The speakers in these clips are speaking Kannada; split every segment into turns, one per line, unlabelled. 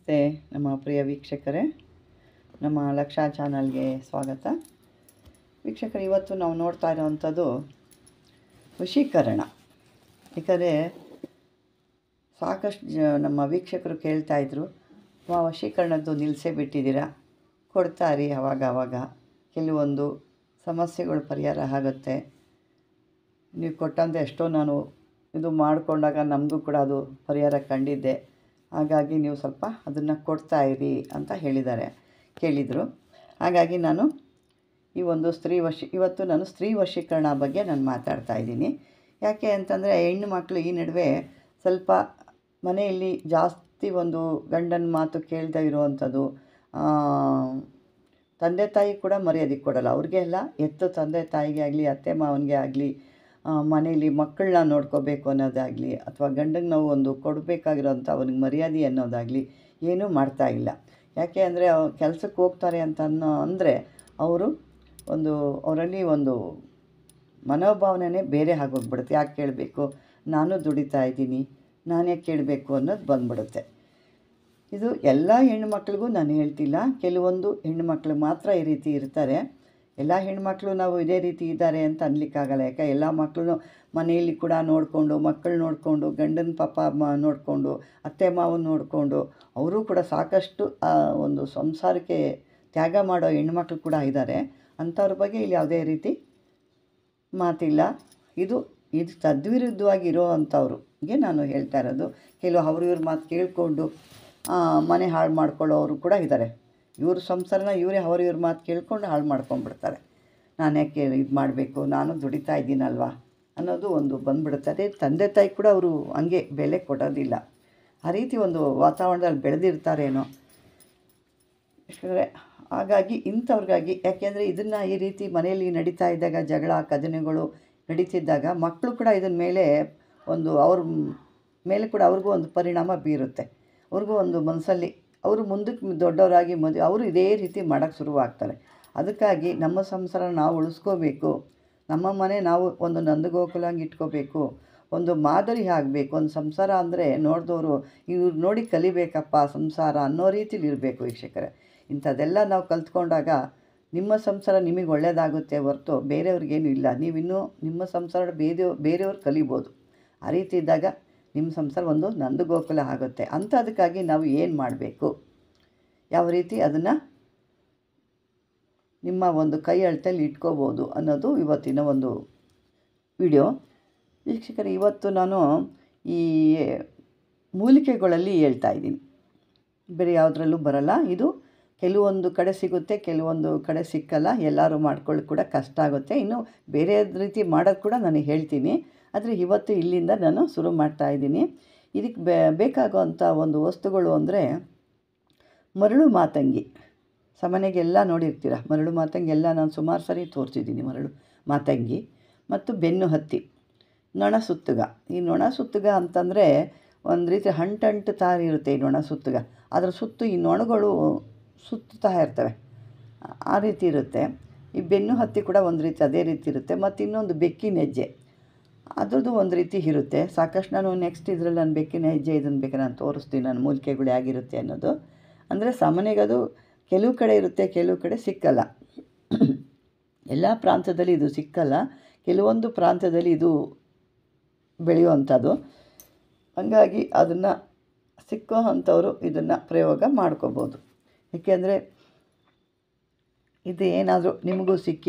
ನಮಸ್ತೆ ನಮ್ಮ ಪ್ರಿಯ ವೀಕ್ಷಕರೇ ನಮ್ಮ ಲಕ್ಷ ಚಾನಲ್ಗೆ ಸ್ವಾಗತ ವೀಕ್ಷಕರು ಇವತ್ತು ನಾವು ನೋಡ್ತಾ ಇರೋವಂಥದ್ದು ವಶೀಕರಣ ಯಾಕಂದರೆ ಸಾಕಷ್ಟು ಜ ನಮ್ಮ ವೀಕ್ಷಕರು ಕೇಳ್ತಾ ಇದ್ರು "ವಾ, ವಶೀಕರಣದ್ದು ನಿಲ್ಲಿಸೇ ಬಿಟ್ಟಿದ್ದೀರಾ ಕೊಡ್ತಾರಿ ಅವಾಗ ಅವಾಗ ಕೆಲವೊಂದು ಸಮಸ್ಯೆಗಳು ಪರಿಹಾರ ಆಗುತ್ತೆ ನೀವು ಕೊಟ್ಟಂತೆ ಎಷ್ಟೋ ನಾನು ಇದು ಮಾಡಿಕೊಂಡಾಗ ನಮಗೂ ಕೂಡ ಅದು ಪರಿಹಾರ ಕಂಡಿದ್ದೆ ಹಾಗಾಗಿ ನೀವು ಸ್ವಲ್ಪ ಅದನ್ನು ಕೊಡ್ತಾ ಇರಿ ಅಂತ ಹೇಳಿದ್ದಾರೆ ಕೇಳಿದರು ಹಾಗಾಗಿ ನಾನು ಈ ಒಂದು ಸ್ತ್ರೀ ವಶಿ ಇವತ್ತು ನಾನು ಸ್ತ್ರೀ ವಶೀಕರಣ ಬಗ್ಗೆ ನಾನು ಮಾತಾಡ್ತಾ ಇದ್ದೀನಿ ಯಾಕೆ ಅಂತಂದರೆ ಹೆಣ್ಣು ಮಕ್ಕಳು ಈ ನಡುವೆ ಸ್ವಲ್ಪ ಮನೆಯಲ್ಲಿ ಜಾಸ್ತಿ ಒಂದು ಗಂಡನ ಮಾತು ಕೇಳದೇ ಇರುವಂಥದ್ದು ತಂದೆ ತಾಯಿ ಕೂಡ ಮರ್ಯಾದೆ ಕೊಡಲ್ಲ ಅವ್ರಿಗೆ ಎಲ್ಲ ಎತ್ತು ತಂದೆ ತಾಯಿಗೆ ಆಗಲಿ ಅತ್ತೆ ಮಾವನಿಗೆ ಆಗಲಿ ಮನೇಲಿ ಮಕ್ಕಳನ್ನ ನೋಡ್ಕೋಬೇಕು ಅನ್ನೋದಾಗಲಿ ಅಥವಾ ಗಂಡಗೆ ನಾವು ಒಂದು ಕೊಡಬೇಕಾಗಿರೋಂಥ ಅವನಿಗೆ ಮರ್ಯಾದೆ ಅನ್ನೋದಾಗಲಿ ಏನೂ ಮಾಡ್ತಾ ಇಲ್ಲ ಯಾಕೆ ಅಂದರೆ ಅವ್ರು ಕೆಲಸಕ್ಕೆ ಹೋಗ್ತಾರೆ ಅಂತ ಅನ್ನೋ ಅಂದರೆ ಅವರು ಒಂದು ಅವರಲ್ಲಿ ಒಂದು ಮನೋಭಾವನೆ ಬೇರೆ ಆಗೋಗ್ಬಿಡುತ್ತೆ ಯಾಕೆ ಕೇಳಬೇಕು ನಾನು ದುಡಿತಾ ಇದ್ದೀನಿ ನಾನೇ ಕೇಳಬೇಕು ಅನ್ನೋದು ಬಂದ್ಬಿಡುತ್ತೆ ಇದು ಎಲ್ಲ ಹೆಣ್ಣುಮಕ್ಳಿಗೂ ನಾನು ಹೇಳ್ತಿಲ್ಲ ಕೆಲವೊಂದು ಹೆಣ್ಣುಮಕ್ಳು ಮಾತ್ರ ಈ ರೀತಿ ಇರ್ತಾರೆ ಎಲ್ಲ ಹೆಣ್ಮಕ್ಳು ನಾವು ಇದೇ ರೀತಿ ಇದ್ದಾರೆ ಅಂತ ಅನ್ಲಿಕ್ಕಾಗಲ್ಲ ಯಾಕೆ ಎಲ್ಲ ಮಕ್ಕಳು ಮನೆಯಲ್ಲಿ ಕೂಡ ನೋಡಿಕೊಂಡು ಮಕ್ಕಳು ನೋಡಿಕೊಂಡು ಗಂಡನ ಪಾಪ ಮ ನೋಡಿಕೊಂಡು ಅತ್ತೆ ಮಾವನ ನೋಡಿಕೊಂಡು ಅವರು ಕೂಡ ಸಾಕಷ್ಟು ಆ, ಒಂದು ಸಂಸಾರಕ್ಕೆ ತ್ಯಾಗ ಮಾಡೋ ಹೆಣ್ಮಕ್ಳು ಕೂಡ ಇದ್ದಾರೆ ಅಂಥವ್ರ ಬಗ್ಗೆ ಇಲ್ಲಿ ಯಾವುದೇ ರೀತಿ ಮಾತಿಲ್ಲ ಇದು ಇದು ತದ್ವಿರುದ್ಧವಾಗಿ ಇರೋ ಅಂಥವ್ರಿಗೆ ನಾನು ಹೇಳ್ತಾ ಇರೋದು ಕೆಲವು ಅವ್ರ ಇವ್ರ ಮಾತು ಕೇಳಿಕೊಂಡು ಮನೆ ಹಾಳು ಮಾಡ್ಕೊಳ್ಳೋರು ಕೂಡ ಇದ್ದಾರೆ ಇವ್ರ ಸಂಸಾರನ ಇವರೇ ಅವ್ರ ಇವ್ರ ಮಾತು ಕೇಳ್ಕೊಂಡು ಹಾಳು ಮಾಡ್ಕೊಂಡ್ಬಿಡ್ತಾರೆ ನಾನು ಯಾಕೆ ಇದು ಮಾಡಬೇಕು ನಾನು ದುಡಿತಾ ಇದ್ದೀನಲ್ವಾ ಅನ್ನೋದು ಒಂದು ಬಂದ್ಬಿಡುತ್ತೆ ಅದೇ ತಂದೆ ತಾಯಿ ಕೂಡ ಅವರು ಹಂಗೆ ಬೆಲೆ ಕೊಡೋದಿಲ್ಲ ಆ ರೀತಿ ಒಂದು ವಾತಾವರಣದಲ್ಲಿ ಬೆಳೆದಿರ್ತಾರೇನೋ ಯಾಕಂದರೆ ಹಾಗಾಗಿ ಇಂಥವ್ರಿಗಾಗಿ ಯಾಕೆಂದರೆ ಇದನ್ನು ಈ ರೀತಿ ಮನೆಯಲ್ಲಿ ನಡೀತಾ ಇದ್ದಾಗ ಜಗಳ ಕದನೆಗಳು ನಡೀತಿದ್ದಾಗ ಮಕ್ಕಳು ಕೂಡ ಇದನ್ನ ಮೇಲೆ ಒಂದು ಅವ್ರ ಮೇಲೆ ಕೂಡ ಅವ್ರಿಗೂ ಒಂದು ಪರಿಣಾಮ ಬೀರುತ್ತೆ ಅವ್ರಿಗೂ ಒಂದು ಮನಸ್ಸಲ್ಲಿ ಅವರು ಮುಂದಕ್ಕೆ ದೊಡ್ಡವರಾಗಿ ಮದುವೆ ಅವರು ಇದೇ ರೀತಿ ಮಾಡೋಕ್ಕೆ ಶುರುವಾಗ್ತಾರೆ ಅದಕ್ಕಾಗಿ ನಮ್ಮ ಸಂಸಾರ ನಾವು ಉಳಿಸ್ಕೋಬೇಕು ನಮ್ಮ ಮನೆ ನಾವು ಒಂದು ನಂದಗೋಕುಲಂಗೆ ಇಟ್ಕೋಬೇಕು ಒಂದು ಮಾದರಿ ಆಗಬೇಕು ಒಂದು ಸಂಸಾರ ಅಂದರೆ ನೋಡಿದವರು ಇವ್ರು ನೋಡಿ ಕಲಿಬೇಕಪ್ಪ ಸಂಸಾರ ಅನ್ನೋ ರೀತಿಲಿ ಇರಬೇಕು ವೀಕ್ಷಕರೇ ಇಂಥದ್ದೆಲ್ಲ ನಾವು ಕಲ್ತ್ಕೊಂಡಾಗ ನಿಮ್ಮ ಸಂಸಾರ ನಿಮಗೆ ಒಳ್ಳೆಯದಾಗುತ್ತೆ ಹೊರತು ಬೇರೆಯವ್ರಿಗೇನು ಇಲ್ಲ ನೀವಿನ್ನೂ ನಿಮ್ಮ ಸಂಸಾರ ಬೇರೆ ಬೇರೆಯವ್ರು ಕಲಿಬೋದು ಆ ರೀತಿ ಇದ್ದಾಗ ನಿಮ್ಮ ಸಂಸಾರ ಒಂದು ನಂದಗೋಕುಲ ಆಗುತ್ತೆ ಅಂಥದಕ್ಕಾಗಿ ನಾವು ಏನು ಮಾಡಬೇಕು ಯಾವ ರೀತಿ ಅದನ್ನು ನಿಮ್ಮ ಒಂದು ಕೈ ಅಳತೆಯಲ್ಲಿ ಇಟ್ಕೋಬೋದು ಅನ್ನೋದು ಇವತ್ತಿನ ಒಂದು ವಿಡಿಯೋ ವೀಕ್ಷಕರೇ ಇವತ್ತು ನಾನು ಈ ಮೂಲಿಕೆಗಳಲ್ಲಿ ಹೇಳ್ತಾ ಇದ್ದೀನಿ ಬೇರೆ ಯಾವುದ್ರಲ್ಲೂ ಬರಲ್ಲ ಇದು ಕೆಲವೊಂದು ಕಡೆ ಸಿಗುತ್ತೆ ಕೆಲವೊಂದು ಕಡೆ ಸಿಕ್ಕಲ್ಲ ಎಲ್ಲರೂ ಮಾಡ್ಕೊಳ್ಳೋಕೆ ಕೂಡ ಕಷ್ಟ ಆಗುತ್ತೆ ಇನ್ನು ಬೇರೆ ರೀತಿ ಮಾಡೋದು ಕೂಡ ನಾನು ಹೇಳ್ತೀನಿ ಆದರೆ ಇವತ್ತು ಇಲ್ಲಿಂದ ನಾನು ಶುರು ಮಾಡ್ತಾ ಇದ್ದೀನಿ ಇದಕ್ಕೆ ಬೇ ಬೇಕಾಗುವಂಥ ಒಂದು ವಸ್ತುಗಳು ಅಂದರೆ ಮರಳು ಮಾತಂಗಿ ಸಾಮಾನ್ಯಗೆಲ್ಲ ನೋಡಿರ್ತೀರ ಮರಳು ಮಾತಂಗಿ ಎಲ್ಲ ನಾನು ಸುಮಾರು ಸರಿ ತೋರಿಸಿದ್ದೀನಿ ಮರಳು ಮಾತಂಗಿ ಮತ್ತು ಬೆನ್ನು ಹತ್ತಿ ನೊಣ ಸುತ್ತುಗ ಈ ನೊಣ ಸುತ್ತುಗ ಅಂತಂದರೆ ಒಂದು ರೀತಿ ಹಂಟಂಟು ತಾರಿ ಇರುತ್ತೆ ಈ ನೊಣ ಸುತ್ತುಗ ಅದರ ಸುತ್ತು ಈ ನೊಣಗಳು ಸುತ್ತುತ್ತಾ ಇರ್ತವೆ ಆ ರೀತಿ ಇರುತ್ತೆ ಈ ಬೆನ್ನು ಹತ್ತಿ ಕೂಡ ಒಂದು ರೀತಿ ಅದೇ ರೀತಿ ಇರುತ್ತೆ ಮತ್ತು ಇನ್ನೊಂದು ಬೆಕ್ಕಿನ ಹೆಜ್ಜೆ ಅದ್ರದ್ದು ಒಂದು ರೀತಿ ಇರುತ್ತೆ ಸಾಕಷ್ಟು ನಾನು ನೆಕ್ಸ್ಟ್ ಇದರಲ್ಲಿ ನಾನು ಬೆಕ್ಕಿನ ಹೆಜ್ಜೆ ಇದನ್ನು ಬೇಕಾದ್ರೆ ನಾನು ತೋರಿಸ್ತೀನಿ ನನ್ನ ಮೂಲಿಕೆಗಳು ಹೇಗಿರುತ್ತೆ ಅನ್ನೋದು ಅಂದರೆ ಸಾಮಾನ್ಯವಾಗಿ ಅದು ಕೆಲವು ಕಡೆ ಇರುತ್ತೆ ಕೆಲವು ಕಡೆ ಸಿಕ್ಕಲ್ಲ ಎಲ್ಲ ಪ್ರಾಂತದಲ್ಲಿ ಇದು ಸಿಕ್ಕಲ್ಲ ಕೆಲವೊಂದು ಪ್ರಾಂತ್ಯದಲ್ಲಿ ಇದು ಬೆಳೆಯುವಂಥದ್ದು ಹಂಗಾಗಿ ಅದನ್ನು ಸಿಕ್ಕೋ ಅಂಥವರು ಇದನ್ನು ಪ್ರಯೋಗ ಮಾಡ್ಕೋಬೋದು ಏಕೆಂದರೆ ಇದು ಏನಾದರೂ ನಿಮಗೂ ಸಿಕ್ಕಿ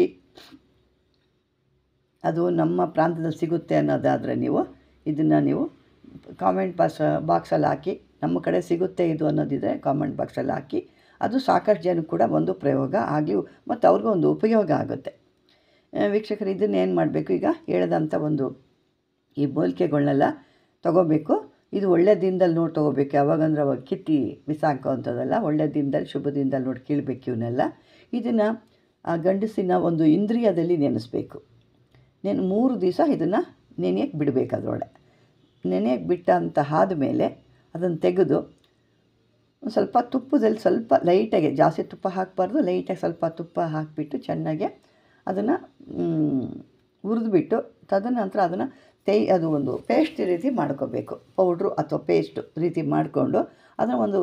ಅದು ನಮ್ಮ ಪ್ರಾಂತದಲ್ಲಿ ಸಿಗುತ್ತೆ ಅನ್ನೋದಾದರೆ ನೀವು ಇದನ್ನು ನೀವು ಕಾಮೆಂಟ್ ಬಾಕ್ಸ್ ಬಾಕ್ಸಲ್ಲಿ ಹಾಕಿ ನಮ್ಮ ಕಡೆ ಸಿಗುತ್ತೆ ಇದು ಅನ್ನೋದಿದ್ರೆ ಕಾಮೆಂಟ್ ಬಾಕ್ಸಲ್ಲಿ ಹಾಕಿ ಅದು ಸಾಕಷ್ಟು ಜನಕ್ಕೆ ಕೂಡ ಒಂದು ಪ್ರಯೋಗ ಆಗಲಿ ಮತ್ತು ಅವ್ರಿಗೂ ಒಂದು ಉಪಯೋಗ ಆಗುತ್ತೆ ಆ, ವೀಕ್ಷಕರು ಇದನ್ನು ಏನು ಮಾಡಬೇಕು ಈಗ ಹೇಳ್ದಂಥ ಒಂದು ಈ ಮೂಲಿಕೆಗಳನ್ನೆಲ್ಲ ತೊಗೋಬೇಕು ಇದು ಒಳ್ಳೆ ದಿನದಲ್ಲಿ ನೋಡಿ ತೊಗೋಬೇಕು ಯಾವಾಗಂದ್ರೆ ಅವಾಗ ಕಿತ್ತಿ ಬಿಸಾಕೋ ಅಂಥದ್ದಲ್ಲ ಒಳ್ಳೆ ದಿನದಲ್ಲಿ ಶುಭ ದಿನದಲ್ಲಿ ನೋಡಿ ಕೀಳ್ಬೇಕು ಇವನ್ನೆಲ್ಲ ಇದನ್ನು ಆ ಗಂಡಸಿನ ಒಂದು ಇಂದ್ರಿಯದಲ್ಲಿ ನೆನೆಸ್ಬೇಕು ನೆನೆ ಮೂರು ದಿವಸ ಇದನ್ನು ನೆನೆಯಕ್ಕೆ ಬಿಡಬೇಕು ಅದರೊಳಗೆ ನೆನೆಯಕ್ಕೆ ಬಿಟ್ಟ ಅಂತ ಆದಮೇಲೆ ಅದನ್ನು ತೆಗೆದು ಒಂದು ಸ್ವಲ್ಪ ತುಪ್ಪದಲ್ಲಿ ಸ್ವಲ್ಪ ಲೈಟಾಗಿ ಜಾಸ್ತಿ ತುಪ್ಪ ಹಾಕಬಾರ್ದು ಲೈಟಾಗಿ ಸ್ವಲ್ಪ ತುಪ್ಪ ಹಾಕಿಬಿಟ್ಟು ಚೆನ್ನಾಗೆ ಅದನ್ನು ಹುರಿದ್ಬಿಟ್ಟು ತದನಂತರ ಅದನ್ನು ತೈ ಅದು ಒಂದು ಪೇಸ್ಟ್ ರೀತಿ ಮಾಡ್ಕೋಬೇಕು ಪೌಡ್ರು ಅಥವಾ ಪೇಸ್ಟು ರೀತಿ ಮಾಡಿಕೊಂಡು ಅದನ್ನು ಒಂದು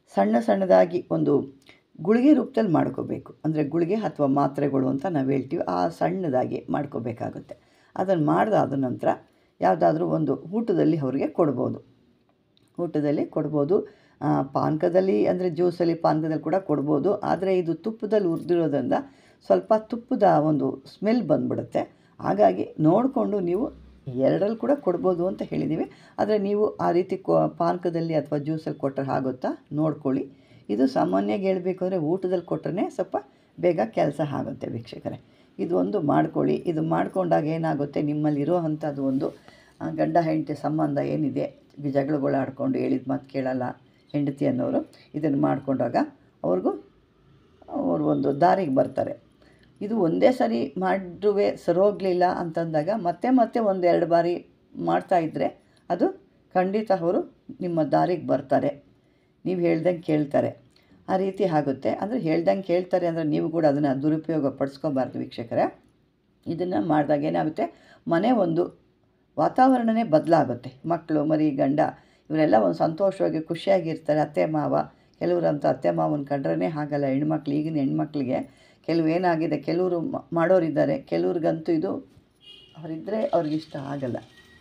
ಸಣ್ಣ ಸಣ್ಣದಾಗಿ ಒಂದು ಗುಳಿಗೆ ರೂಪದಲ್ಲಿ ಮಾಡ್ಕೋಬೇಕು ಅಂದರೆ ಗುಳಿಗೆ ಅಥವಾ ಮಾತ್ರೆಗಳು ಅಂತ ನಾವು ಹೇಳ್ತೀವಿ ಆ ಸಣ್ಣದಾಗಿ ಮಾಡ್ಕೋಬೇಕಾಗುತ್ತೆ ಅದನ್ನು ಮಾಡಿದಾದ ನಂತರ ಯಾವುದಾದ್ರೂ ಒಂದು ಊಟದಲ್ಲಿ ಅವರಿಗೆ ಕೊಡ್ಬೋದು ಊಟದಲ್ಲಿ ಕೊಡ್ಬೋದು ಆ, ಪಾನಕದಲ್ಲಿ ಅಂದರೆ ಜ್ಯೂಸಲ್ಲಿ ಪಾನಕದಲ್ಲಿ ಕೂಡ ಕೊಡ್ಬೋದು ಆದರೆ ಇದು ತುಪ್ಪದಲ್ಲಿ ಹುರಿದಿರೋದ್ರಿಂದ ಸ್ವಲ್ಪ ತುಪ್ಪದ ಒಂದು ಸ್ಮೆಲ್ ಬಂದ್ಬಿಡುತ್ತೆ ಹಾಗಾಗಿ ನೋಡಿಕೊಂಡು ನೀವು ಎರಡರಲ್ಲಿ ಕೂಡ ಕೊಡ್ಬೋದು ಅಂತ ಹೇಳಿದ್ದೀವಿ ಆದರೆ ನೀವು ಆ ರೀತಿ ಕೊ ಪಾನಕದಲ್ಲಿ ಅಥವಾ ಜ್ಯೂಸಲ್ಲಿ ಕೊಟ್ಟರೆ ಆಗುತ್ತಾ ನೋಡ್ಕೊಳ್ಳಿ ಇದು ಸಾಮಾನ್ಯವಾಗಿ ಹೇಳಬೇಕು ಅಂದರೆ ಊಟದಲ್ಲಿ ಕೊಟ್ಟರೆ ಸ್ವಲ್ಪ ಬೇಗ ಕೆಲಸ ಆಗುತ್ತೆ ವೀಕ್ಷಕರೇ ಇದು ಒಂದು ಮಾಡ್ಕೊಳ್ಳಿ ಇದು ಮಾಡ್ಕೊಂಡಾಗ ಏನಾಗುತ್ತೆ ನಿಮ್ಮಲ್ಲಿರೋ ಅಂಥದ್ದು ಒಂದು ಆ, ಗಂಡ ಹೆಂಡತಿ ಸಂಬಂಧ ಏನಿದೆ ಜಗಳಗಳು ಆಡ್ಕೊಂಡು ಹೇಳಿದ ಮಾತು ಕೇಳಲ್ಲ ಹೆಂಡತಿ ಅನ್ನೋರು ಇದನ್ನು ಮಾಡಿಕೊಂಡಾಗ ಅವ್ರಿಗೂ ಅವರು ಒಂದು ದಾರಿಗೆ ಬರ್ತಾರೆ ಇದು ಒಂದೇ ಸರಿ ಮಾಡುವೆ ಸರೋಗಲಿಲ್ಲ ಅಂತಂದಾಗ ಮತ್ತೆ ಮತ್ತೆ ಒಂದೆರಡು ಬಾರಿ ಮಾಡ್ತಾ ಇದ್ದರೆ ಅದು ಖಂಡಿತ ಅವರು ನಿಮ್ಮ ದಾರಿಗೆ ಬರ್ತಾರೆ ನೀವು ಹೇಳ್ದಂಗೆ ಕೇಳ್ತಾರೆ ಆ ರೀತಿ ಆಗುತ್ತೆ ಅಂದರೆ ಹೇಳ್ದಂಗೆ ಕೇಳ್ತಾರೆ ಅಂದರೆ ನೀವು ಕೂಡ ಅದನ್ನು ದುರುಪಯೋಗ ಪಡಿಸ್ಕೋಬಾರ್ದು ವೀಕ್ಷಕರೇ ಇದನ್ನು ಮಾಡಿದಾಗ ಏನಾಗುತ್ತೆ ಮನೆ ಒಂದು ವಾತಾವರಣನೇ ಬದಲಾಗುತ್ತೆ ಮಕ್ಕಳು ಮರಿ ಗಂಡ ಇವರೆಲ್ಲ ಒಂದು ಸಂತೋಷವಾಗಿ ಖುಷಿಯಾಗಿರ್ತಾರೆ ಅತ್ತೆ ಮಾವ ಕೆಲವರಂತೂ ಅತ್ತೆ ಮಾವನ ಕಂಡ್ರೇ ಆಗಲ್ಲ ಹೆಣ್ಮಕ್ಳು ಈಗಿನ ಹೆಣ್ಮಕ್ಳಿಗೆ ಕೆಲವು ಏನಾಗಿದೆ ಕೆಲವರು ಮ- ಮಾಡೋರಿದ್ದಾರೆ ಕೆಲವ್ರಿಗಂತೂ ಇದು ಅವರಿದ್ದರೆ ಅವ್ರಿಗಿಷ್ಟ ಆಗಲ್ಲ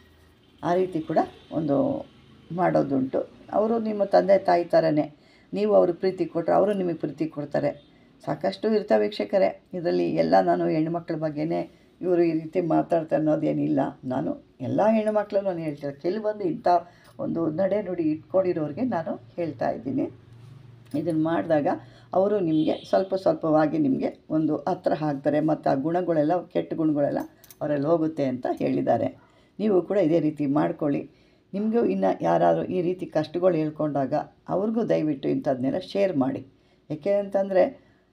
ಆ ರೀತಿ ಕೂಡ ಒಂದು ಮಾಡೋದುಂಟು ಅವರು ನಿಮ್ಮ ತಂದೆ ತಾಯಿ ಥರನೇ ನೀವು ಅವ್ರಿಗೆ ಪ್ರೀತಿ ಕೊಟ್ಟರೆ ಅವರು ನಿಮಗೆ ಪ್ರೀತಿ ಕೊಡ್ತಾರೆ ಸಾಕಷ್ಟು ಇರ್ತಾವೆ ವೀಕ್ಷಕರೇ ಇದರಲ್ಲಿ ಎಲ್ಲ ನಾನು ಹೆಣ್ಮಕ್ಳ ಬಗ್ಗೆನೇ ಇವರು ಈ ರೀತಿ ಮಾತಾಡ್ತಾ ಅನ್ನೋದೇನಿಲ್ಲ ನಾನು ಎಲ್ಲ ಹೆಣ್ಮಕ್ಳನ್ನು ನಾನು ಹೇಳ್ತಾರೆ ಕೆಲವೊಂದು ಇಂಥ ಒಂದು ನಡೆ ನುಡಿ ಇಟ್ಕೊಂಡಿರೋರಿಗೆ ನಾನು ಹೇಳ್ತಾ ಇದ್ದೀನಿ ಇದನ್ನು ಮಾಡಿದಾಗ ಅವರು ನಿಮಗೆ ಸ್ವಲ್ಪ ಸ್ವಲ್ಪವಾಗಿ ನಿಮಗೆ ಒಂದು ಹತ್ರ ಹಾಕ್ತಾರೆ ಮತ್ತು ಆ ಗುಣಗಳೆಲ್ಲ ಕೆಟ್ಟ ಗುಣಗಳೆಲ್ಲ ಅವರಲ್ಲಿ ಹೋಗುತ್ತೆ ಅಂತ ಹೇಳಿದ್ದಾರೆ ನೀವು ಕೂಡ ಇದೇ ರೀತಿ ಮಾಡ್ಕೊಳ್ಳಿ ನಿಮಗೂ ಇನ್ನು ಯಾರಾದರೂ ಈ ರೀತಿ ಕಷ್ಟಗಳು ಹೇಳ್ಕೊಂಡಾಗ ಅವ್ರಿಗೂ ದಯವಿಟ್ಟು ಇಂಥದ್ದನ್ನೆಲ್ಲ ಶೇರ್ ಮಾಡಿ ಯಾಕೆ ಅಂತಂದರೆ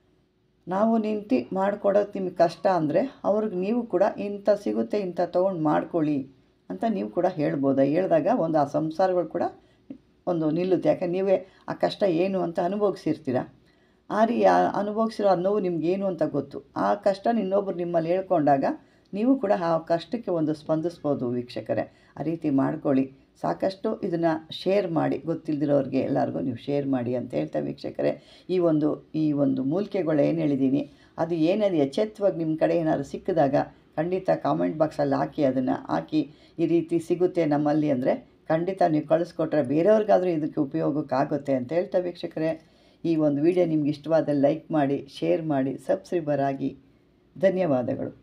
ನಾವು ನಿಂತು ಮಾಡಿಕೊಡೋದು ನಿಮಗೆ ಕಷ್ಟ ಅಂದರೆ ಅವ್ರಿಗೆ ನೀವು ಕೂಡ ಇಂಥ ಸಿಗುತ್ತೆ ಇಂಥ ತೊಗೊಂಡು ಮಾಡ್ಕೊಳ್ಳಿ ಅಂತ ನೀವು ಕೂಡ ಹೇಳ್ಬೋದು ಹೇಳಿದಾಗ ಒಂದು ಆ ಸಂಸಾರಗಳು ಕೂಡ ಒಂದು ನಿಲ್ಲುತ್ತೆ ಯಾಕೆ ನೀವೇ ಆ ಕಷ್ಟ ಏನು ಅಂತ ಅನುಭವಿಸಿರ್ತೀರ ಆ ರೀ ಆ ಅನುಭವಿಸಿರೋ ಆ ನೋವು ನಿಮ್ಗೇನು ಅಂತ ಗೊತ್ತು ಆ ಕಷ್ಟ ಇನ್ನೊಬ್ರು ನಿಮ್ಮಲ್ಲಿ ಹೇಳ್ಕೊಂಡಾಗ ನೀವು ಕೂಡ ಆ ಕಷ್ಟಕ್ಕೆ ಒಂದು ಸ್ಪಂದಿಸ್ಬೋದು ವೀಕ್ಷಕರೇ ಆ ರೀತಿ ಮಾಡ್ಕೊಳ್ಳಿ ಸಾಕಷ್ಟು ಇದನ್ನು ಶೇರ್ ಮಾಡಿ ಗೊತ್ತಿಲ್ಲದಿರೋರಿಗೆ ಎಲ್ಲರಿಗೂ ನೀವು ಶೇರ್ ಮಾಡಿ ಅಂತ ಹೇಳ್ತಾ ವೀಕ್ಷಕರೇ ಈ ಒಂದು ಈ ಒಂದು ಮೂಲಿಕೆಗಳು ಏನು ಹೇಳಿದ್ದೀನಿ ಅದು ಏನದು ಎಚ್ಚೆತ್ತವಾಗಿ ನಿಮ್ಮ ಕಡೆ ಏನಾದ್ರು ಸಿಕ್ಕಿದಾಗ ಖಂಡಿತ ಕಾಮೆಂಟ್ ಬಾಕ್ಸಲ್ಲಿ ಹಾಕಿ ಅದನ್ನು ಹಾಕಿ ಈ ರೀತಿ ಸಿಗುತ್ತೆ ನಮ್ಮಲ್ಲಿ ಅಂದರೆ ಖಂಡಿತ ನೀವು ಕಳಿಸ್ಕೊಟ್ರೆ ಬೇರೆಯವ್ರಿಗಾದರೂ ಇದಕ್ಕೆ ಉಪಯೋಗಕ್ಕಾಗುತ್ತೆ ಅಂತ ಹೇಳ್ತಾ ವೀಕ್ಷಕರೇ ಈ ಒಂದು ವಿಡಿಯೋ ನಿಮ್ಗೆ ಇಷ್ಟವಾದಲ್ಲಿ ಲೈಕ್ ಮಾಡಿ ಶೇರ್ ಮಾಡಿ ಸಬ್ಸ್ಕ್ರೈಬರ್ ಆಗಿ ಧನ್ಯವಾದಗಳು